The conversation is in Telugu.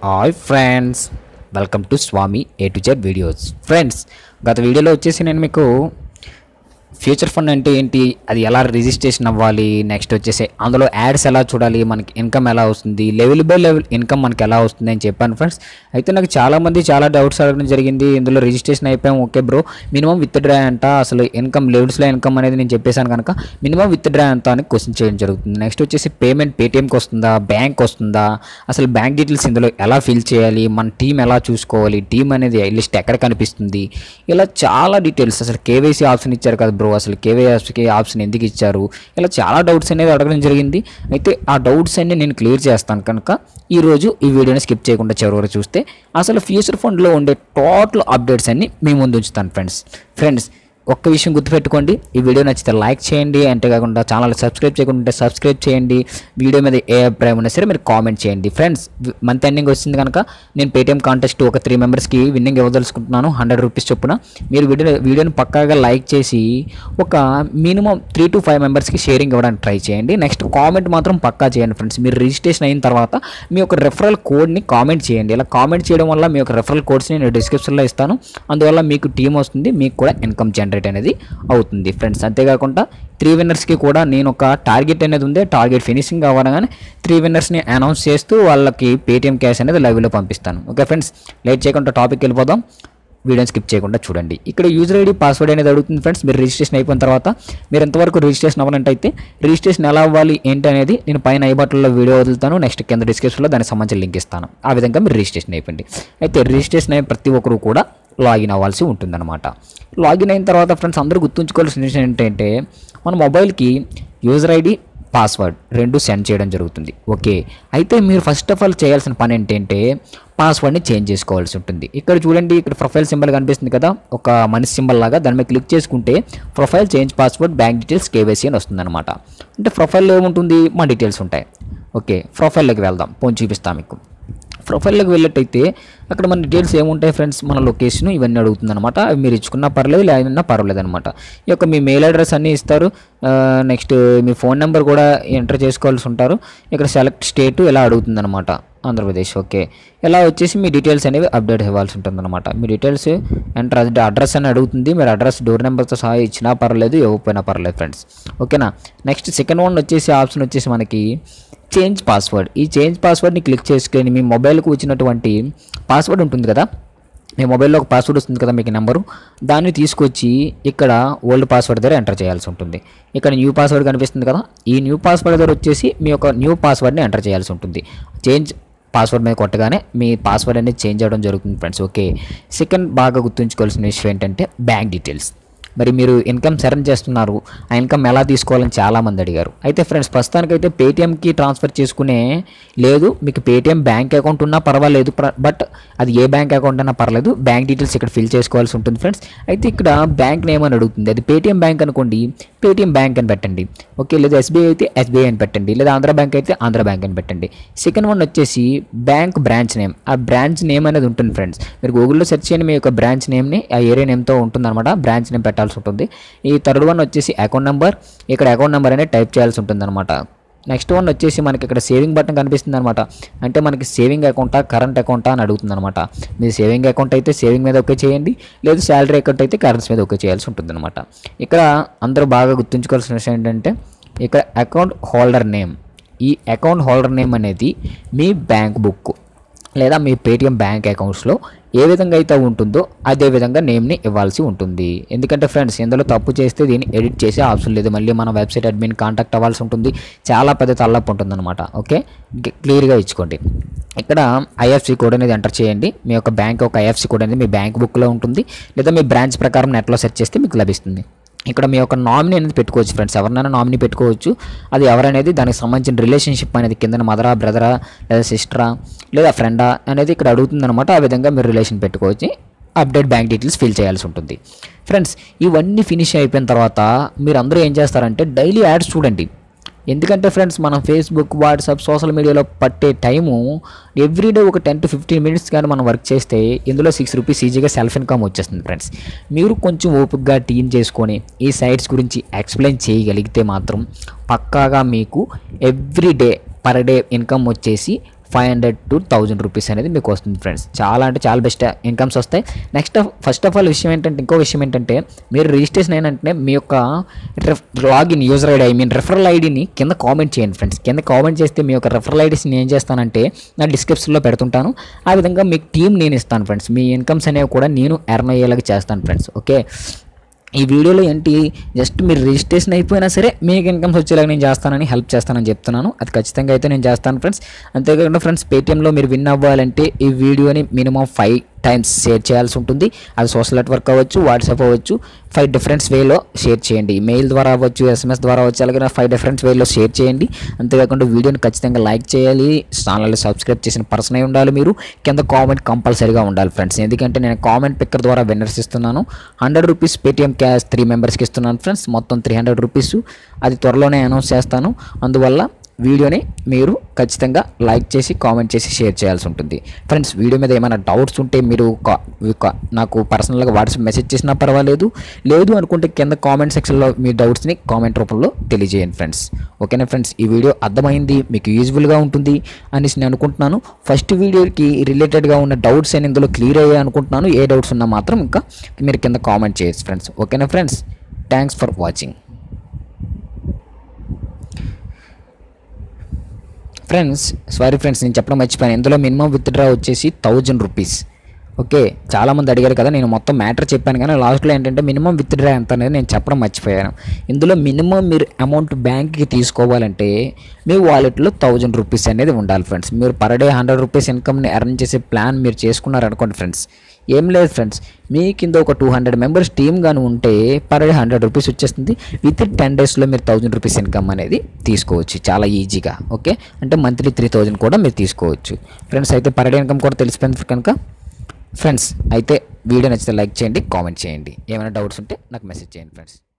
hi friends welcome to Swamy A to Z videos friends గత వీడియోలో వచ్చేసి నేను మీకు ఫ్యూచర్ ఫండ్ అంటే ఏంటి అది ఎలా రిజిస్ట్రేషన్ అవ్వాలి నెక్స్ట్ వచ్చేసి అందులో యాడ్స్ ఎలా చూడాలి మనకి ఇన్కమ్ ఎలా వస్తుంది లెవెల్ బై లెవెల్ ఇన్కమ్ మనకి ఎలా వస్తుంది అని చెప్పాను ఫ్రెండ్స్ అయితే నాకు చాలామంది చాలా డౌట్స్ అడగడం జరిగింది ఇందులో రిజిస్ట్రేషన్ అయిపోయాం okay bro minimum withdraw అంట అసలు ఇన్కమ్ లెవెల్స్లో ఇన్కమ్ అనేది నేను చెప్పేశాను కనుక మినిమం విత్ డ్రా ఎంత అని క్వశ్చన్ చేయడం జరుగుతుంది నెక్స్ట్ వచ్చేసి పేమెంట్ పేటిఎంకి వస్తుందా బ్యాంక్ వస్తుందా అసలు బ్యాంక్ డీటెయిల్స్ ఇందులో ఎలా ఫిల్ చేయాలి మన టీం ఎలా చూసుకోవాలి టీం అనేది లిస్ట్ ఎక్కడ కనిపిస్తుంది ఇలా చాలా డీటెయిల్స్ అసలు కేవైసీ ఆప్షన్ ఇచ్చారు కదా బ్రో అసలు కేవైసీకి ఆప్షన్ ఎందుకు ఇచ్చారు ఇలా చాలా డౌట్స్ అనేది అడగడం జరిగింది అయితే ఆ డౌట్స్ అన్ని నేను క్లియర్ చేస్తాను కనుక ఈరోజు ఈ వీడియోని స్కిప్ చేయకుండా చివరి వరకు చూస్తే అసలు ఫ్యూచర్ ఫండ్లో ఉండే టోటల్ అప్డేట్స్ అన్ని మీ ముందు ఉంచుతాను ఫ్రెండ్స్ ఫ్రెండ్స్ ఒక్క విషయం గుర్తుపెట్టుకోండి ఈ వీడియో నచ్చితే లైక్ చేయండి అంతేకాకుండా ఛానల్ సబ్స్క్రైబ్ చేయకుండా ఉంటే సబ్స్క్రైబ్ చేయండి వీడియో మీద ఏ అభిప్రాయం ఉన్నా సరే మీరు కామెంట్ చేయండి ఫ్రెండ్స్ మంత్ ఎండింగ్ వచ్చింది కనుక నేను పేటీఎం కాంటెస్ట్ ఒక త్రీ మెంబర్స్కి విన్నింగ్ ఇవ్వదలుచుకుంటున్నాను హండ్రెడ్ రూపీస్ చొప్పున మీరు వీడియో వీడియోని పక్కాగా లైక్ చేసి ఒక మినిమం త్రీ టు ఫైవ్ మెంబర్స్కి షేరింగ్ ఇవ్వడానికి ట్రై చేయండి నెక్స్ట్ కామెంట్ మాత్రం పక్కా చేయండి ఫ్రెండ్స్ మీరు రిజిస్ట్రేషన్ అయిన తర్వాత మీ యొక్క రెఫరల్ కోడ్ని కామెంట్ చేయండి ఇలా కామెంట్ చేయడం వల్ల మీ యొక్క రెఫరల్ కోడ్స్ని నేను డిస్క్రిప్షన్లో ఇస్తాను అందువల్ల మీకు టీం వస్తుంది మీకు కూడా ఇన్కమ్ జనరేట్ అనేది అవుతుంది ఫ్రెండ్స్ అంతేకాకుండా త్రీ విన్నర్స్కి కూడా నేను ఒక టార్గెట్ అనేది ఉంది టార్గెట్ ఫినిషింగ్ అవ్వగానే త్రీ విన్నర్స్ని అనౌన్స్ చేస్తూ వాళ్ళకి పేటీఎం క్యాష్ అనేది లైవ్లో పంపిస్తాను ఓకే ఫ్రెండ్స్ లేట్ చేయకుండా టాపిక్ వెళ్ళిపోదాం వీడియోని స్కిప్ చేయకుండా చూడండి ఇక్కడ యూజర్ ఐడి పాస్వర్డ్ అనేది అడుగుతుంది ఫ్రెండ్స్ మీరు రిజిస్ట్రేషన్ అయిపోయిన తర్వాత మీరు ఎంతవరకు రిజిస్ట్రేషన్ అవ్వాలంటే రిజిస్ట్రేషన్ ఎలా అవ్వాలి ఏంటి అనేది నేను పైన ఐ బటన్లో వీడియో వదులుతాను నెక్స్ట్ కింద డిస్క్రిప్షన్లో దానికి సంబంధించిన లింక్ ఇస్తాను ఆ విధంగా మీరు రిజిస్ట్రేషన్ అయిపోయింది అయితే రిజిస్ట్రేషన్ అయిన ప్రతి ఒక్కరు కూడా లాగిన్ అవ్వాల్సి ఉంటుందన్నమాట లాగిన్ అయిన తర్వాత ఫ్రెండ్స్ అందరూ గుర్తుంచుకోవాల్సిన విషయం ఏంటంటే మన మొబైల్కి యూజర్ ఐడి పాస్వర్డ్ రెండు సెండ్ చేయడం జరుగుతుంది ఓకే అయితే మీరు ఫస్ట్ ఆఫ్ ఆల్ చేయాల్సిన పని ఏంటంటే పాస్వర్డ్ని చేంజ్ చేసుకోవాల్సి ఉంటుంది ఇక్కడ చూడండి ఇక్కడ ప్రొఫైల్ సింబల్ కనిపిస్తుంది కదా ఒక మనిషి సింబల్ లాగా దాని మీద క్లిక్ చేసుకుంటే profile change password bank details KYC అని వస్తుందన్నమాట అంటే ప్రొఫైల్లో ఏముంటుంది మా డీటెయిల్స్ ఉంటాయి ఓకే ప్రొఫైల్లోకి వెళ్దాం పోన్ చూపిస్తాం మీకు ప్రొఫైల్లోకి వెళ్ళినట్టయితే అక్కడ మన డీటెయిల్స్ ఏముంటాయి ఫ్రెండ్స్ మన లొకేషన్ ఇవన్నీ అడుగుతుందన్నమాట అవి మీరు ఇచ్చుకున్నా పర్లేదు లేదన్నా పర్లేదు అనమాట ఈ యొక్క మీ మెయిల్ అడ్రస్ అన్నీ ఇస్తారు నెక్స్ట్ మీ ఫోన్ నెంబర్ కూడా ఎంటర్ చేసుకోవాల్సి ఉంటారు ఇక్కడ సెలెక్ట్ స్టేట్ ఇలా అడుగుతుందన్నమాట ఆంధ్రప్రదేశ్ ఓకే ఇలా వచ్చేసి మీ డీటెయిల్స్ అనేవి అప్డేట్ ఇవ్వాల్సి ఉంటుందన్నమాట మీ డీటెయిల్స్ ఎంటర్ అడ్రస్ అని అడుగుతుంది మీరు అడ్రస్ డోర్ నెంబర్తో సహా ఇచ్చినా పర్లేదు ఇవ్వకపోయినా పర్లేదు ఫ్రెండ్స్ ఓకేనా నెక్స్ట్ సెకండ్ వన్ వచ్చేసి ఆప్షన్ వచ్చేసి మనకి చేంజ్ పాస్వర్డ్ ఈ చేంజ్ పాస్వర్డ్ని క్లిక్ చేసుకొని మీ మొబైల్కి వచ్చినటువంటి పాస్వర్డ్ ఉంటుంది కదా మీ మొబైల్లో ఒక పాస్వర్డ్ వస్తుంది కదా మీకు నెంబరు దాన్ని తీసుకొచ్చి ఇక్కడ ఓల్డ్ పాస్వర్డ్ దగ్గర ఎంటర్ చేయాల్సి ఉంటుంది ఇక్కడ న్యూ పాస్వర్డ్ కనిపిస్తుంది కదా ఈ న్యూ పాస్వర్డ్ దగ్గర వచ్చేసి మీ యొక్క న్యూ పాస్వర్డ్ని ఎంటర్ చేయాల్సి ఉంటుంది చేంజ్ పాస్వర్డ్ మీద కొట్టగానే మీ పాస్వర్డ్ అనేది చేంజ్ అవ్వడం జరుగుతుంది ఫ్రెండ్స్ ఓకే సెకండ్ బాగా గుర్తుంచుకోవాల్సిన విషయం ఏంటంటే బ్యాంక్ డీటెయిల్స్ మరి మీరు ఇన్కమ్ సెరన్ చేస్తున్నారు ఆ ఇన్కమ్ ఎలా తీసుకోవాలని చాలామంది అడిగారు అయితే ఫ్రెండ్స్ ప్రస్తుతానికైతే పేటీఎంకి ట్రాన్స్ఫర్ చేసుకునే లేదు మీకు పేటీఎం బ్యాంక్ అకౌంట్ ఉన్నా పర్వాలేదు బట్ అది ఏ బ్యాంక్ అకౌంట్ అయినా పర్లేదు బ్యాంక్ డీటెయిల్స్ ఇక్కడ ఫిల్ చేసుకోవాల్సి ఉంటుంది ఫ్రెండ్స్ అయితే ఇక్కడ బ్యాంక్ నేమ్ అని అడుగుతుంది అది పేటీఎం బ్యాంక్ అనుకోండి పేటీఎం బ్యాంక్ అని పెట్టండి ఓకే లేదా ఎస్బీఐ అయితే ఎస్బీఐ అని పెట్టండి లేదా ఆంధ్ర బ్యాంక్ అయితే ఆంధ్ర బ్యాంక్ అని పెట్టండి సెకండ్ వన్ వచ్చేసి బ్యాంక్ బ్రాంచ్ నేమ్ ఆ బ్రాంచ్ నేమ్ అనేది ఉంటుంది ఫ్రెండ్స్ మీరు గూగుల్లో సెర్చ్ చేయండి మీ యొక్క బ్రాంచ్ నేమ్ని ఆ ఏరియా నేమ్తో ఉంటుందన్నమాట బ్రాంచ్ నేమ్ పెట్టాల్సి ఉంటుంది ఈ థర్డ్ వన్ వచ్చేసి అకౌంట్ నెంబర్ ఇక్కడ అకౌంట్ నెంబర్ అనేది టైప్ చేయాల్సి ఉంటుందన్నమాట నెక్స్ట్ వన్ వచ్చేసి మనకి ఇక్కడ సేవింగ్ బటన్ కనిపిస్తుంది అనమాట అంటే మనకి సేవింగ్ అకౌంటా కరెంట్ అకౌంటా అని అడుగుతుంది అనమాట మీరు సేవింగ్ అకౌంట్ అయితే సేవింగ్ మీద ఓకే చేయండి లేదు శాలరీ అకౌంట్ అయితే కరెన్సీ మీద ఓకే చేయాల్సి ఉంటుంది అనమాట ఇక్కడ అందరూ బాగా గుర్తుంచుకోవాల్సిన విషయం ఏంటంటే ఇక్కడ అకౌంట్ హోల్డర్ నేమ్ ఈ అకౌంట్ హోల్డర్ నేమ్ అనేది మీ బ్యాంక్ బుక్ లేదా మీ పేటిఎం బ్యాంక్ అకౌంట్స్లో ఏ విధంగా అయితే ఉంటుందో అదే విధంగా నేమ్ని ఇవ్వాల్సి ఉంటుంది ఎందుకంటే ఫ్రెండ్స్ ఇందులో తప్పు చేస్తే దీన్ని ఎడిట్ చేసే ఆప్షన్ లేదు మళ్ళీ మన వెబ్సైట్ అడ్మిన్ కాంటాక్ట్ అవ్వాల్సి ఉంటుంది చాలా పెద్ద తల్లపు ఉంటుందన్నమాట ఓకే క్లియర్గా ఇచ్చుకోండి ఇక్కడ ఐఎఫ్సి కోడ్ అనేది ఎంటర్ చేయండి మీ యొక్క బ్యాంక్ ఒక ఐఎఫ్సి కోడ్ అనేది మీ బ్యాంక్ బుక్లో ఉంటుంది లేదా మీ బ్రాంచ్ ప్రకారం నెట్లో సెర్చ్ చేస్తే మీకు లభిస్తుంది ఇక్కడ మీ యొక్క నామినీ అనేది పెట్టుకోవచ్చు ఫ్రెండ్స్ ఎవరినైనా నామినీ పెట్టుకోవచ్చు అది ఎవరనేది దానికి సంబంధించిన రిలేషన్షిప్ అనేది కింద మదరా బ్రదరా లేదా సిస్టరా లేదా ఫ్రెండా అనేది ఇక్కడ అడుగుతుంది అనమాట ఆ విధంగా మీరు రిలేషన్ పెట్టుకోవచ్చు అప్డేట్ బ్యాంక్ డీటెయిల్స్ ఫిల్ చేయాల్సి ఉంటుంది ఫ్రెండ్స్ ఇవన్నీ ఫినిష్ అయిపోయిన తర్వాత మీరు అందరూ ఏం చేస్తారంటే డైలీ యాడ్స్ చూడండి ఎందుకంటే ఫ్రెండ్స్ మనం ఫేస్బుక్ వాట్సాప్ సోషల్ మీడియాలో పట్టే టైము ఎవ్రీడే ఒక టెన్ టు ఫిఫ్టీన్ మినిట్స్ కానీ మనం వర్క్ చేస్తే ఇందులో సిక్స్ రూపీస్ ఈజీగా సెల్ఫ్ ఇన్కమ్ వచ్చేస్తుంది ఫ్రెండ్స్ మీరు కొంచెం ఓపికగా టీమ్ చేసుకొని ఈ సైట్స్ గురించి ఎక్స్ప్లెయిన్ చేయగలిగితే మాత్రం పక్కాగా మీకు every day per day income వచ్చేసి five hundred to thousand rupees అనేది మీకు వస్తుంది ఫ్రెండ్స్ చాలా అంటే చాలా బెస్ట్ ఇన్కమ్స్ వస్తాయి నెక్స్ట్ ఫస్ట్ ఆఫ్ ఆల్ విషయం ఏంటంటే ఇంకో విషయం ఏంటంటే మీరు రిజిస్ట్రేషన్ అయినంటే మీ యొక్క login user ID I mean referral ఐడిని కింద కామెంట్ చేయండి ఫ్రెండ్స్ కింద కామెంట్ చేస్తే మీ యొక్క రెఫరల్ ఐడీస్ నేను ఏం చేస్తానంటే నా డిస్క్రిప్షన్లో పెడుతుంటాను ఆ విధంగా మీకు టీం నేను ఇస్తాను ఫ్రెండ్స్ మీ ఇన్కమ్స్ అనేవి కూడా నేను ఎర్న్ అయ్యేలాగా చేస్తాను ఫ్రెండ్స్ ఓకే ఈ వీడియోలో ఏంటి జస్ట్ మీరు రిజిస్ట్రేషన్ అయిపోయినా సరే మీకు ఇన్కమ్స్ వచ్చేలాగా నేను చేస్తానని హెల్ప్ చేస్తానని చెప్తున్నాను అది ఖచ్చితంగా అయితే నేను చేస్తాను ఫ్రెండ్స్ అంతేకాకుండా ఫ్రెండ్స్ పేటిఎంలో మీరు విన్ అవ్వాలంటే ఈ వీడియోని మినిమం ఫైవ్ టైమ్స్ షేర్ చేయాల్సి ఉంటుంది అది సోషల్ నెట్వర్క్ అవ్వచ్చు వాట్సాప్ అవ్వచ్చు ఫైవ్ డిఫరెంట్స్ వేలో షేర్ చేయండి మెయిల్ ద్వారా అవ్వచ్చు ఎస్ఎంఎస్ ద్వారా అవ్వచ్చు అలాగే ఫైవ్ డిఫరెంట్స్ వేలో షేర్ చేయండి అంతేకాకుండా వీడియోని ఖచ్చితంగా లైక్ చేయాలి ఛానల్ని సబ్స్క్రైబ్ చేసిన పర్సన్ అయి ఉండాలి మీరు కింద కామెంట్ కంపల్సరీగా ఉండాలి ఫ్రెండ్స్ ఎందుకంటే నేను కామెంట్ పిక్కర్ ద్వారా విన్నర్స్ ఇస్తున్నాను hundred rupees Paytm cash three మెంబర్స్కి ఇస్తున్నాను ఫ్రెండ్స్ మొత్తం త్రీ హండ్రెడ్ రూపీస్ అది త్వరలోనే అనౌన్స్ చేస్తాను అందువల్ల వీడియోని మీరు ఖచ్చితంగా లైక్ చేసి కామెంట్ చేసి షేర్ చేయాల్సి ఉంటుంది ఫ్రెండ్స్ వీడియో మీద ఏమైనా డౌట్స్ ఉంటే మీరు కా- కా- నాకు పర్సనల్గా వాట్సాప్ మెసేజ్ చేసినా పర్వాలేదు లేదు అనుకుంటే కింద కామెంట్ సెక్షన్లో మీ డౌట్స్ని కామెంట్ రూపంలో తెలియజేయండి ఫ్రెండ్స్ ఓకేనా ఫ్రెండ్స్ ఈ వీడియో అర్థమైంది మీకు యూజ్ఫుల్గా ఉంటుంది అనేసి నేను అనుకుంటున్నాను ఫస్ట్ వీడియోకి రిలేటెడ్గా ఉన్న డౌట్స్ అని ఇందులో క్లియర్ అయ్యాయి అనుకుంటున్నాను ఏ డౌట్స్ ఉన్నా మాత్రం ఇంకా మీరు కింద కామెంట్ చేయొచ్చు ఫ్రెండ్స్ ఓకేనా friends thanks for watching friends sorry friends నేను చెప్పడం మర్చిపోయాను ఇందులో మినిమం విత్డ్రా వచ్చేసి థౌజండ్ రూపీస్ ఓకే చాలామంది అడిగారు కదా నేను మొత్తం మ్యాటర్ చెప్పాను కానీ లాస్ట్లో ఏంటంటే మినిమం విత్డ్రా ఎంత అనేది నేను చెప్పడం మర్చిపోయాను ఇందులో మినిమం మీరు అమౌంట్ బ్యాంక్కి తీసుకోవాలంటే మీ వాలెట్లో థౌజండ్ రూపీస్ అనేది ఉండాలి ఫ్రెండ్స్ మీరు పర్ డే హండ్రెడ్ రూపీస్ ఇన్కమ్ని ఎర్న్ చేసే ప్లాన్ మీరు చేసుకున్నారనుకోండి ఫ్రెండ్స్ ఏం లేదు ఫ్రెండ్స్ మీ కింద ఒక టూ హండ్రెడ్ మెంబర్స్ టీమ్ కానీ ఉంటే పర్ డే హండ్రెడ్ రూపీస్ వచ్చేస్తుంది విత్ ఇన్ టెన్ డేస్లో మీరు థౌజండ్ రూపీస్ ఇన్కమ్ అనేది తీసుకోవచ్చు చాలా ఈజీగా ఓకే అంటే మంత్లీ త్రీ థౌజండ్ కూడా మీరు తీసుకోవచ్చు ఫ్రెండ్స్ అయితే పర్ డే ఇన్కమ్ కూడా తెలిసిపోయింది కనుక ఫ్రెండ్స్ అయితే వీడియో నచ్చితే లైక్ చేయండి కామెంట్ చేయండి ఏమైనా డౌట్స్ ఉంటే నాకు మెసేజ్ చేయండి ఫ్రెండ్స్